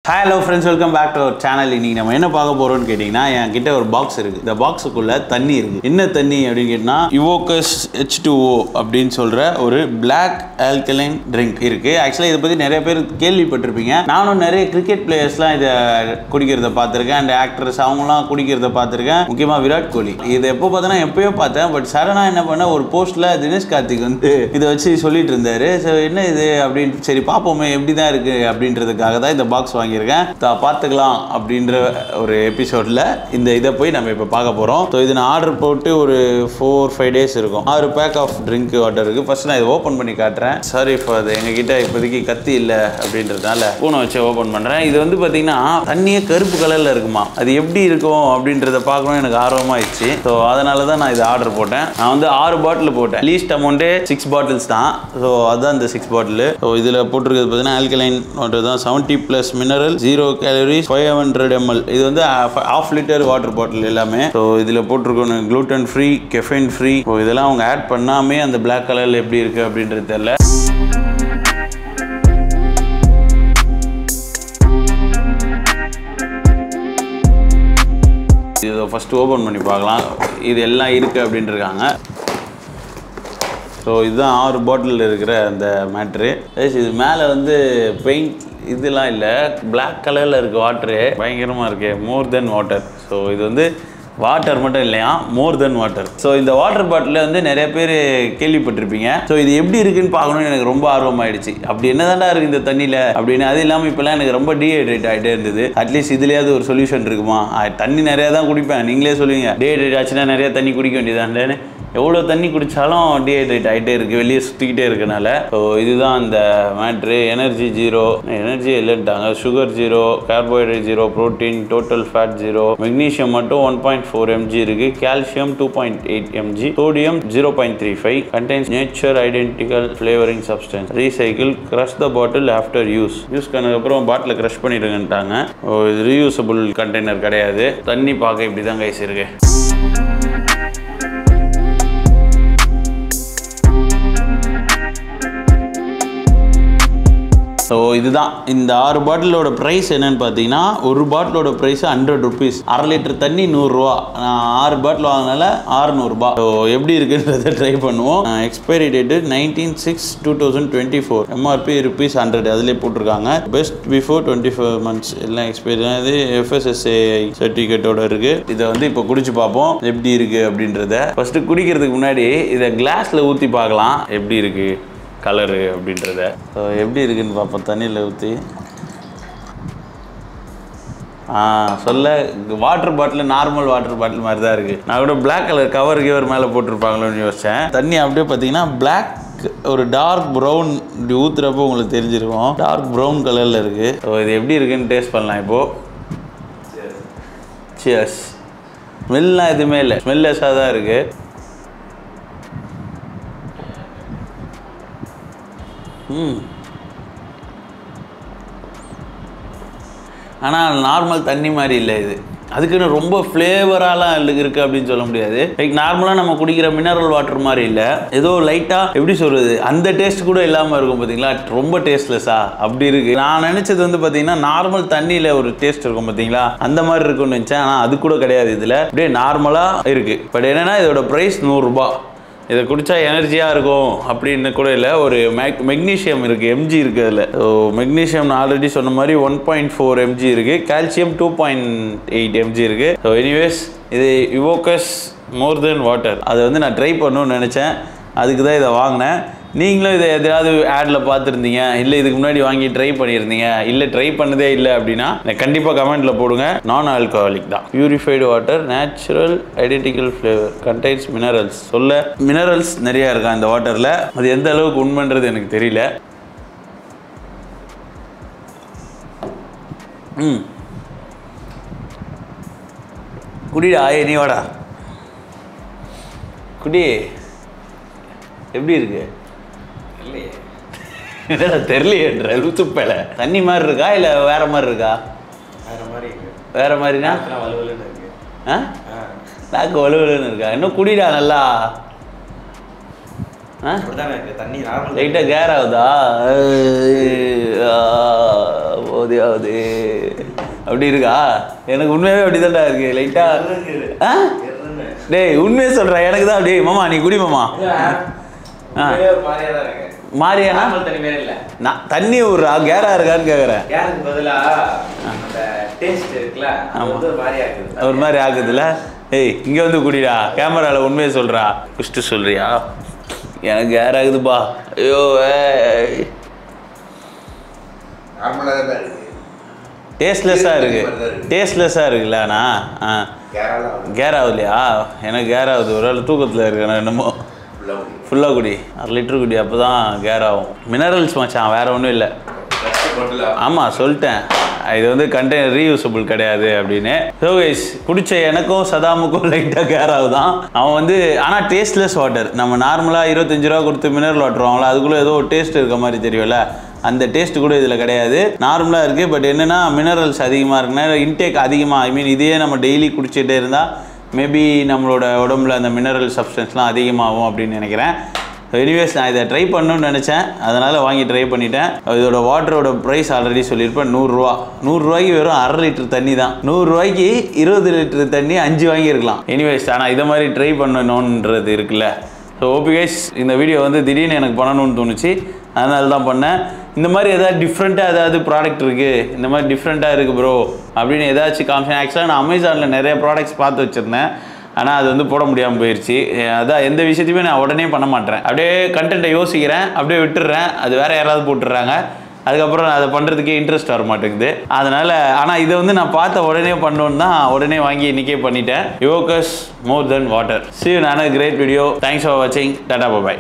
Hello friends welcome back to our channel இன்னைக்கு நம்ம என்ன பார்க்க போறோம்னு கேட்டிங்கன்னா என் கிட்ட ஒரு பாக்ஸ் இருக்கு இந்த பாக்ஸுக்குள்ள தண்ணி இருக்கு என்ன தண்ணி அப்படின்னு கேட்டினா யுவோக்கஸ் ஹெச் டூ ஓ அப்படின்னு சொல்ற ஒரு பிளாக் ஆல்கலைன் ட்ரிங்க் இருக்கு ஆக்சுவலாக இதை பத்தி நிறைய பேர் கேள்விப்பட்டிருப்பீங்க நானும் நிறைய கிரிக்கெட் பிளேயர்ஸ்லாம் இதை குடிக்கிறத பார்த்துருக்கேன் அண்ட் ஆக்டர்ஸ் அவங்களாம் குடிக்கிறத பார்த்துருக்கேன் முக்கியமாக விராட் கோலி இது எப்போ பார்த்தனா எப்பயோ பார்த்தேன் பட் சரணா என்ன பண்ண ஒரு போஸ்ட்ல தினேஷ் கார்த்திக் வந்து இதை வச்சு சொல்லிட்டு இருந்தாரு ஸோ என்ன இது அப்படின்னு சரி பார்ப்போமே எப்படி தான் இருக்கு அப்படின்றதுக்காக தான் இந்த பாக்ஸ் வாங்கியிருக்கேன் தா பார்த்துக்கலாம் அப்படின்ற ஒரு எபிசோடில் இந்த இதை போய் நம்ம இப்போ பார்க்க போகிறோம் ஸோ இது நான் ஆர்டர் போட்டு ஒரு ஃபோர் ஃபைவ் டேஸ் இருக்கும் ஆறு பேக் ஆஃப் ட்ரிங்க் வாட்டர் இருக்குது ஃபர்ஸ்ட் நான் இதை ஓப்பன் பண்ணி காட்டுறேன் சாரி ஃபார் அது எங்ககிட்ட இப்போதைக்கு கத்தி இல்லை அப்படின்றதுனால பூனை வச்சு ஓப்பன் பண்ணுறேன் இது வந்து பார்த்தீங்கன்னா தண்ணியே கருப்பு கலரில் இருக்குமா அது எப்படி இருக்கும் அப்படின்றத பார்க்கணும் எனக்கு ஆர்வமாகிடுச்சு ஸோ அதனால தான் நான் இதை ஆர்டர் போட்டேன் நான் வந்து ஆறு பாட்டில் போட்டேன் லீஸ்ட் அமௌண்ட்டே சிக்ஸ் பாட்டில்ஸ் தான் ஸோ அதுதான் இந்த சிக்ஸ் பாட்டில் ஸோ இதில் போட்டிருக்கிறது பார்த்தீங்கன்னா ஆல்கலைன் வாட்டர் தான் seventy plus mineral zero calories five hundred ML இது வந்து ஆஃப் லிட்டர் வாட்டர் பாட்டில் எல்லாமே ஸோ இதில் போட்டிருக்கணும் gluten free caffeine free so இதெல்லாம் அவங்க ஆட் பண்ணாமே அந்த Black கலரில் எப்படி இருக்குது அப்படின்றது தெரியல இதை ஃபஸ்ட்டு ஓப்பன் பண்ணி பார்க்கலாம் இது எல்லாம் இருக்குது அப்படின்ட்டுருக்காங்க ஸோ இதுதான் ஆறு பாட்டிலில் இருக்கிற அந்த மேட்ரு இது மேலே வந்து பெயிண்ட் இதெல்லாம் இல்லை Black கலரில் இருக்க வாட்ரு பயங்கரமாக இருக்கு மோர் தென் வாட்டர் ஸோ இது வந்து வாட்டர் மட்டும் இல்லையா மோர் தென் வாட்டர் ஸோ இந்த வாட்டர் பாட்டிலில் வந்து நிறைய பேர் கேள்விப்பட்டிருப்பீங்க ஸோ இது எப்படி இருக்குன்னு பார்க்கணும்னு எனக்கு ரொம்ப ஆர்வமாயிடுச்சு அப்படி என்னதான்டா இருக்குது இந்த தண்ணியில் அப்படின்னு அது இல்லாமல் இப்போலாம் எனக்கு ரொம்ப டீஹைட்ரேட் ஆகிட்டே இருந்தது அட்லீஸ்ட் இதுலேயாவது ஒரு சொல்யூஷன் இருக்குமா ஆ, தண்ணி நிறையா தான் குடிப்பேன் நீங்களே சொல்லுவீங்க டீஹைட்ரேட் ஆச்சுன்னா நிறைய தண்ணி குடிக்க வேண்டியதாண்டேன்னு எவ்வளோ தண்ணி குடித்தாலும் டீஹைட்ரேட் ஆகிட்டே இருக்குது வெளியே சுற்றிக்கிட்டே இருக்கனால ஸோ இதுதான் அந்த மேட்ரு எனர்ஜி ஜீரோ எனர்ஜி இல்லைன்ட்டாங்க sugar zero carbohydrate zero protein total fat zero magnesium மட்டும் ஒன் பாயிண்ட் ஃபோர் எம்ஜி இருக்குது calcium two point eight MG sodium zero point three five contains nature identical flavoring substance recycle crush the bottle after use use பண்ணதுக்கப்புறம் bottle crush பண்ணிடுங்கன்ட்டாங்க ஓ, இது reusable container கிடையாது தண்ணி பார்க்க இப்படி தான் guys இருக்கு so இதுதான் இந்த ஆறு பாட்டிலோட ப்ரைஸ் என்னன்னு பார்த்தீங்கன்னா ஒரு பாட்டிலோட ப்ரைஸ் ஹண்ட்ரட் ருபீஸ் அரை லிட்டர் தண்ணி நூறுரூவா நான் ஆறு பாட்டில் வாங்கினால ஆறுநூறுபா ஸோ எப்படி இருக்குன்றதை ட்ரை பண்ணுவோம் expiry date nineteen six two thousand twenty four MRP rupees hundred அதிலே போட்டிருக்காங்க best before twenty four months எல்லாம் எக்ஸ்பைரி இது எஃப்எஸ்எஸ்ஏஐ சர்டிஃபிகேட்டோட இருக்கு இதை வந்து இப்போ குடிச்சு பார்ப்போம் எப்படி இருக்கு அப்படின்றத ஃபர்ஸ்ட் குடிக்கிறதுக்கு முன்னாடி இதை கிளாஸில் ஊற்றி பார்க்கலாம் எப்படி இருக்கு கலரு அப்படின்றத ஸோ எப்படி இருக்குன்னு பார்ப்போம் தண்ணியில் ஊற்றி ஆ சொல்ல water bottle normal water bottle மாதிரி தான் இருக்குது நான் கூட Black கலர் கவர் கிவர் மேலே போட்டிருப்பாங்களோன்னு யோசித்தேன் தண்ணி அப்படியே பார்த்தீங்கன்னா Black ஒரு டார்க் ப்ரௌன் இப்படி ஊற்றுறப்போ உங்களுக்கு தெரிஞ்சிருக்கும் டார்க் ப்ரௌன் கலரில் இருக்குது ஸோ இது எப்படி இருக்குன்னு டேஸ்ட் பண்ணலாம் இப்போது சியர்ஸ் ஸ்மெல்லாம் எதுவுமே இல்லை ஸ்மெல்லெஸ்ஸாக தான் இருக்குது ம் ஆனால் நார்மல் தண்ணி மாதிரி இல்லை இது அதுக்குன்னு ரொம்ப ஃப்ளேவராலாம் இருக்குது அப்படின்னு சொல்ல முடியாது லைக் நார்மலாக நம்ம குடிக்கிற மினரல் வாட்டர் மாதிரி இல்லை ஏதோ லைட்டாக எப்படி சொல்கிறது அந்த டேஸ்ட் கூட இல்லாமல் இருக்கும் பார்த்தீங்களா ரொம்ப டேஸ்ட்லெஸ்ஸா அப்படி இருக்குது நான் நினச்சது வந்து பார்த்தீங்கன்னா நார்மல் தண்ணியில் ஒரு டேஸ்ட் இருக்கும் பார்த்தீங்களா அந்த மாதிரி இருக்கும்னு நினச்சேன் ஆனால் அது கூட கிடையாது இதில் அப்படியே நார்மலாக இருக்குது பட் என்னென்னா இதோட ப்ரைஸ் நூறுரூபா இதை குடிச்சா எனர்ஜியாக இருக்கும் அப்படின்னு கூட இல்லை ஒரு மேக் மெக்னீஷியம் இருக்குது எம்ஜி இருக்குது அதில் ஸோ மெக்னீஷியம் நான் ஆல்ரெடி சொன்ன மாதிரி ஒன் பாயிண்ட் ஃபோர் எம்ஜி இருக்குது calcium two point eight MG இருக்குது ஸோ எனிவேஸ் இது யுவோக்கஸ் மோர் தென் வாட்டர் அதை வந்து நான் ட்ரை பண்ணணும்னு நினச்சேன் அதுக்கு தான் இதை வாங்கினேன் நீங்களும் இதை எதையாவது ஆடில் பார்த்துருந்தீங்க இல்லை இதுக்கு முன்னாடி வாங்கி ட்ரை பண்ணியிருந்தீங்க இல்லை ட்ரை பண்ணதே இல்லை அப்படின்னா கண்டிப்பாக கமெண்ட்டில் போடுங்க நான் ஆல்கஹாலிக் தான் purified water natural identical flavour contains minerals சொல்ல மினரல்ஸ் நிறையா இருக்கா இந்த வாட்டரில் அது எந்த அளவுக்கு உண்மைன்றது எனக்கு தெரியல ம் குடிடா ஏ நீ வாடா குடி எப்படி இருக்கு என்னடா தெரியலையேன்ற லுத்துப்பேல தண்ணி மாதிரி இருக்கா இல்லை வேற மாதிரி இருக்கா வேற மாதிரி இருக்கு வேற மாதிரினா நாக்குலாம் வலுவலுன்னு இருக்கு ஆ ஆ நாக்கு வலுவலுன்னு இருக்கா இன்னும் குடிடா நல்லா ஆ அப்படிதானே இருக்கு தண்ணி நார்மல் லைட்டாக கேர் ஆகுதா போதே ஆகுது அப்படி இருக்கா எனக்கு உண்மையாகவே அப்படி தான்டா இருக்கு லைட்டாக ஆ டேய் உண்மையை சொல்கிறேன் எனக்கு தான் அப்படியே மாமா நீ குடி மாமா ஆ. ஒரு மாதிரியா தான் இருக்கு மாறியானா நார்மல் தண்ணி வேற இல்ல நான் தண்ணி விட்றா கேரா இருக்கான்னு கேட்குறேன் கேருக்கு பதிலா அந்த டேஸ்ட் இருக்குல்ல அது வந்து ஒரு மாதிரியா இருக்குது ஒரு மாதிரி ஆகுதுல்ல ஏய் இங்கே வந்து குடிடா கேமராவில் உண்மையை சொல்கிறா குஷ்டு சொல்கிறியா எனக்கு கேர் ஆகுதுப்பா ஐயோ ஏய் நார்மலாக தான் இருக்கு டேஸ்ட்லெஸ்ஸாக இருக்கு டேஸ்ட்லெஸ்ஸாக இருக்குல்ல அண்ணா ஆ கேரளா கேர் ஆகுதுலையா எனக்கு கேர் ஆகுது ஒரு வேளை தூக்கத்தில் இருக்கேன் என்னமோ ஃபுல்லாக முடியும் ஃபுல்லாக குடி அரை லிட்டர் குடி அப்போ தான் கேர் ஆகும் மினரல்ஸ் மச்சான் வேறு ஒன்றும் இல்லை ஃபஸ்ட்டு பாட்டில் ஆமாம் சொல்லிட்டேன் இது வந்து கண்டெய்னர் ரீயூசபிள் கிடையாது அப்படின்னு ஸோ கைஸ் குடிச்ச எனக்கும் சதாமுக்கும் லைட்டாக கேர் ஆகுதான் அவன் வந்து ஆனால் டேஸ்ட்லெஸ் வாட்டர் நம்ம நார்மலாக இருபத்தஞ்சு ரூபா கொடுத்து மினரல் வாட்டர் வாங்கலாம் அதுக்குள்ளே ஏதோ ஒரு டேஸ்ட் இருக்க மாதிரி தெரியும்ல அந்த டேஸ்ட் கூட இதில் கிடையாது நார்மலாக இருக்குது பட் என்னென்னா மினரல்ஸ் அதிகமாக இருக்குன்னா இன்டேக் அதிகமாக ஐ மீன் இதையே நம்ம டெய்லி குடிச்சிட்டே இருந்தால் மேபி நம்மளோட உடம்புல அந்த மினரல் சப்ஸ்டன்ஸ்லாம் அதிகமாகும் அப்படின்னு நினைக்கிறேன் எனிவேஸ் நான் இதை ட்ரை பண்ணணும்னு நினச்சேன் அதனால் வாங்கி ட்ரை பண்ணிட்டேன் இதோட வாட்டரோட ப்ரைஸ் ஆல்ரெடி சொல்லியிருப்பேன் நூறுரூவா நூறுரூவாய்க்கு வெறும் அரை லிட்டர் தண்ணி தான் நூறுரூவாய்க்கு இருபது லிட்டர் தண்ணி அஞ்சு வாங்கியிருக்கலாம் எனிவேஸ் ஆனால் இதை மாதிரி ட்ரை பண்ணணுன்றது இருக்குல்ல ஸோ ஓபி கைஸ் இந்த வீடியோ வந்து திடீர்னு எனக்கு பண்ணணும்னு தோணுச்சு அதனால தான் பண்ணேன் இந்த மாதிரி ஏதாவது டிஃப்ரெண்ட்டாக ஏதாவது ப்ராடக்ட் இருக்குது இந்த மாதிரி டிஃப்ரெண்ட்டாக இருக்குது ப்ரோ அப்படின்னு ஏதாச்சும் காமிச்சேன் ஆக்சுவலாக நான் அமேசானில் நிறைய ப்ராடக்ட்ஸ் பார்த்து வச்சுருந்தேன் ஆனால் அது வந்து போட முடியாமல் போயிடுச்சு அஹ் அதான் எந்த விஷயத்தையுமே நான் உடனே பண்ண மாட்டேன் அப்படியே கண்டென்ட்டை யோசிக்கிறேன் அப்படியே விட்டுடுறேன் அது வேற யாராவது போட்டுடுறாங்க அதுக்கப்புறம் நான் அதை பண்ணுறதுக்கே இன்ட்ரெஸ்ட் வர மாட்டேங்குது அதனால் ஆனால் இதை வந்து நான் பார்த்த உடனே பண்ணோன்னு தான் உடனே வாங்கி இன்றைக்கே பண்ணிட்டேன் யோகஸ் மோர் தென் வாட்டர் சி நான கிரேட் வீடியோ தேங்க்ஸ் ஃபார் வாட்சிங் டாடா பாய்